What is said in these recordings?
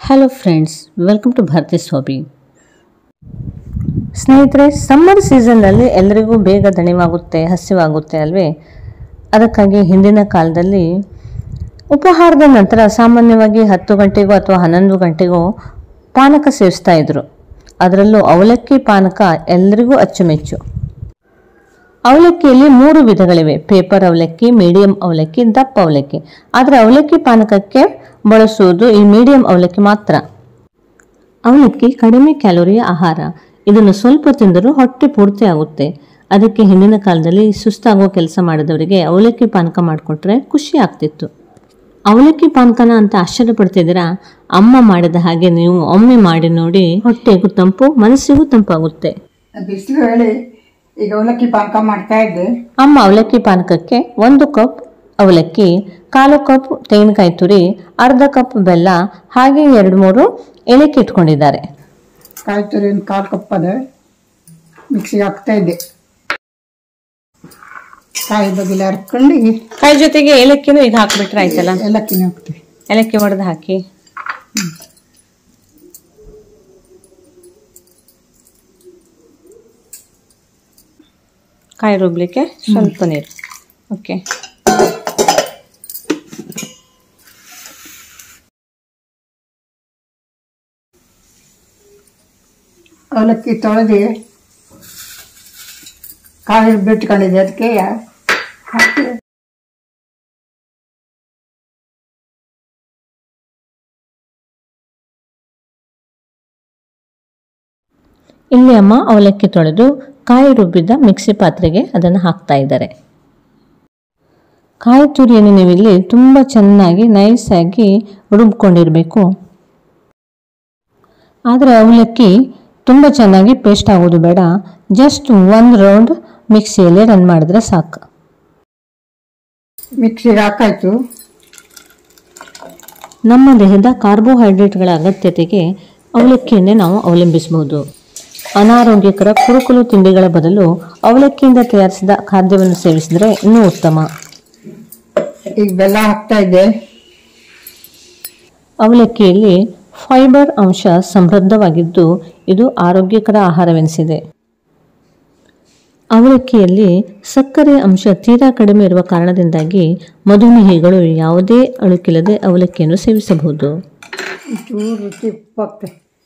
hello friends welcome to Bharathi's hobby ಸ್ನೇಹಿತರೆ summer ಸೀಸನ್ನಲ್ಲಿ ಎಲ್ಲರಿಗೂ ಬೇಗ ದಣಿವಾಗುತ್ತೆ ಹಸಿವಾಗುತ್ತೆ ಅಲ್ವೇ ಅದಕ್ಕಾಗಿ ಹಿಂದಿನ ಕಾಲದಲ್ಲಿ ಉಪಹಾರದ ನಂತರ ಸಾಮಾನ್ಯವಾಗಿ ಹತ್ತು ಗಂಟೆಗೋ ಅಥವಾ ಹನ್ನೊಂದು ಗಂಟೆಗೋ ಪಾನಕ ಸೇವಿಸ್ತಾ ಇದ್ರು ಅದರಲ್ಲೂ ಅವಲಕ್ಕಿ ಪಾನಕ ಎಲ್ಲರಿಗೂ ಅಚ್ಚುಮೆಚ್ಚು ಅವಲಕ್ಕಿಯಲ್ಲಿ ಮೂರು ವಿಧಗಳಿವೆ ಪೇಪರ್ ಅವಲಕ್ಕಿ ಮೀಡಿಯಂ ಅವಲಕ್ಕಿ ದಪ್ಪ ಅವಲಕ್ಕಿ ಆದರೆ ಅವಲಕ್ಕಿ ಪಾನಕಕ್ಕೆ ಬಳಸುವುದು ಈ ಮೀಡಿಯಂ ಅವಲಕ್ಕಿ ಮಾತ್ರ ಅವಲಕ್ಕಿ ಕಡಿಮೆ ಕ್ಯಾಲೋರಿಯ ಆಹಾರ ಇದನ್ನು ಸ್ವಲ್ಪ ತಿಂದರೂ ಹೊಟ್ಟೆ ಪೂರ್ತಿ ಆಗುತ್ತೆ ಅದಕ್ಕೆ ಹಿಂದಿನ ಕಾಲದಲ್ಲಿ ಸುಸ್ತಾಗೋ ಕೆಲಸ ಮಾಡಿದವರಿಗೆ ಅವಲಕ್ಕಿ ಪಾನಕ ಮಾಡಿಕೊಟ್ರೆ ಖುಷಿ ಆಗ್ತಿತ್ತು ಅವಲಕ್ಕಿ ಪಾನಕನ ಅಂತ ಆಶ್ಚರ್ಯ ಪಡ್ತಿದ್ದೀರಾ ಅಮ್ಮ ಮಾಡಿದ ಹಾಗೆ ನೀವು ಒಮ್ಮೆ ಮಾಡಿ ನೋಡಿ ಹೊಟ್ಟೆಗೂ ತಂಪು ಮನಸ್ಸಿಗೂ ತಂಪಾಗುತ್ತೆ ಬಿಸಿಲು ಹೇಳಿ ಈಗ ಅವಲಕ್ಕಿ ಪಾನಕ ಮಾಡ್ತಾ ಇದ್ದೆ ಅಮ್ಮ ಅವಲಕ್ಕಿ ಪಾನಕಕ್ಕೆ ಒಂದು ಕಪ್ ಅವಲಕ್ಕಿ ಕಾಲು ಕಪ್ ತೆಂಗಿನಕಾಯಿ ತುರಿ ಅರ್ಧ ಕಪ್ ಬೆಲ್ಲ ಹಾಗೆ ಎರಡು ಮೂರು ಏಲಕ್ಕಿ ಇಟ್ಕೊಂಡಿದ್ದಾರೆ ಕಾಯಿ ತುರಿ ಒಂದು ಕಾಲು ಕಪ್ ಅದ ಮಿಕ್ಸಿಗೆ ಹಾಕ್ತಾ ಇದ್ದೆ ಕಾಯಿ ಬಗಿಲ ಹರ್ಕೊಂಡು ಕಾಯಿ ಜೊತೆಗೆ ಏಲಕ್ಕಿನೂ ಈಗ ಹಾಕ್ಬಿಟ್ರೆ ಆಯ್ತಲ್ಲ ಏಲಕ್ಕಿನ ಹಾಕ್ತೀವಿ ಏಲಕ್ಕಿ ಒಡೆದು ಹಾಕಿ ಕಾಯಿ ರುಬ್ಲಿಕ್ಕೆ ಸ್ವಲ್ಪ ನೀರು ಓಕೆ ಅವಲಕ್ಕಿ ತೊಳೆದು ಕಾಯಿ ಬಿಟ್ಕೊಂಡಿದ್ದೆ ಅದಕ್ಕೆ ಹಾಕಿ ಇಲ್ಲಿ ಅಮ್ಮ ಅವಲಕ್ಕಿ ತೊಳೆದು ಕಾಯಿ ರುಬ್ಬಿದ ಮಿಕ್ಸಿ ಪಾತ್ರೆಗೆ ಅದನ್ನು ಹಾಕ್ತಾ ಇದ್ದಾರೆ ಕಾಯಿ ತುರಿಯನ್ನು ನೀವು ಇಲ್ಲಿ ತುಂಬ ಚೆನ್ನಾಗಿ ನೈಸಾಗಿ ರುಬ್ಕೊಂಡಿರಬೇಕು ಆದರೆ ಅವಲಕ್ಕಿ ತುಂಬ ಚೆನ್ನಾಗಿ ಪೇಸ್ಟ್ ಆಗೋದು ಬೇಡ ಜಸ್ಟ್ ಒಂದು ರೌಂಡ್ ಮಿಕ್ಸಿಯಲ್ಲಿ ರನ್ ಮಾಡಿದ್ರೆ ಸಾಕು ಮಿಕ್ಸಿಗೆ ಹಾಕಾಯ್ತು ನಮ್ಮ ದೇಹದ ಕಾರ್ಬೋಹೈಡ್ರೇಟ್ಗಳ ಅಗತ್ಯತೆಗೆ ಅವಲಕ್ಕಿಯನ್ನೇ ನಾವು ಅವಲಂಬಿಸಬಹುದು ಅನಾರೋಗ್ಯಕರ ಕುರುಕುಲು ತಿಂಡಿಗಳ ಬದಲು ಅವಲಕ್ಕಿಯಿಂದ ತಯಾರಿಸಿದ ಖಾದ್ಯವನ್ನು ಸೇವಿಸಿದರೆ ಇನ್ನೂ ಉತ್ತಮ ಈಗ ಬೆಲ್ಲ ಹಾಕ್ತಾ ಇದ್ದೆ ಅವಲಕ್ಕಿಯಲ್ಲಿ ಫೈಬರ್ ಅಂಶ ಸಮೃದ್ಧವಾಗಿದ್ದು ಇದು ಆರೋಗ್ಯಕರ ಆಹಾರವೆನಿಸಿದೆ ಅವಲಕ್ಕಿಯಲ್ಲಿ ಸಕ್ಕರೆ ಅಂಶ ತೀರಾ ಕಡಿಮೆ ಇರುವ ಕಾರಣದಿಂದಾಗಿ ಮಧುಮೇಹಿಗಳು ಯಾವುದೇ ಅಳುಕಿಲ್ಲದೆ ಅವಲಕ್ಕಿಯನ್ನು ಸೇವಿಸಬಹುದು ಚೂರು ರುಚಿ ಉಪ್ಪು ಹಾಕ್ತೆ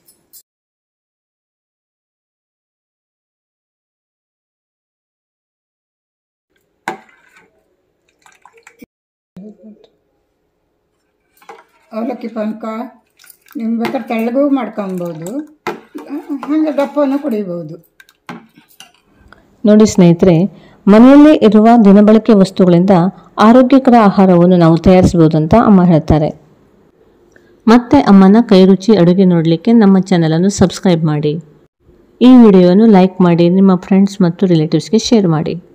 ಅವಲಕ್ಕಿ ಪಾನಕ ನೀವು ಬೇಕಾದ್ರೆ ತೆಳ್ಳಗೂ ಮಾಡ್ಕೊಬೋದು ಹಾಗೆ ದಪ್ಪನೂ ಕುಡಿಬೋದು ನೋಡಿ ಸ್ನೇಹಿತರೆ ಮನೆಯಲ್ಲೇ ಇರುವ ದಿನಬಳಕೆ ವಸ್ತುಗಳಿಂದ ಆರೋಗ್ಯಕರ ಆಹಾರವನ್ನು ನಾವು ತಯಾರಿಸಬಹುದು ಅಂತ ಅಮ್ಮ ಹೇಳ್ತಾರೆ ಮತ್ತೆ ಅಮ್ಮನ ಕೈರುಚಿ ಅಡುಗೆ ನೋಡಲಿಕ್ಕೆ ನಮ್ಮ ಚಾನಲನ್ನು ಸಬ್ಸ್ಕ್ರೈಬ್ ಮಾಡಿ ಈ ವಿಡಿಯೋವನ್ನು ಲೈಕ್ ಮಾಡಿ ನಿಮ್ಮ ಫ್ರೆಂಡ್ಸ್ ಮತ್ತು ರಿಲೇಟಿವ್ಸ್ಗೆ ಶೇರ್ ಮಾಡಿ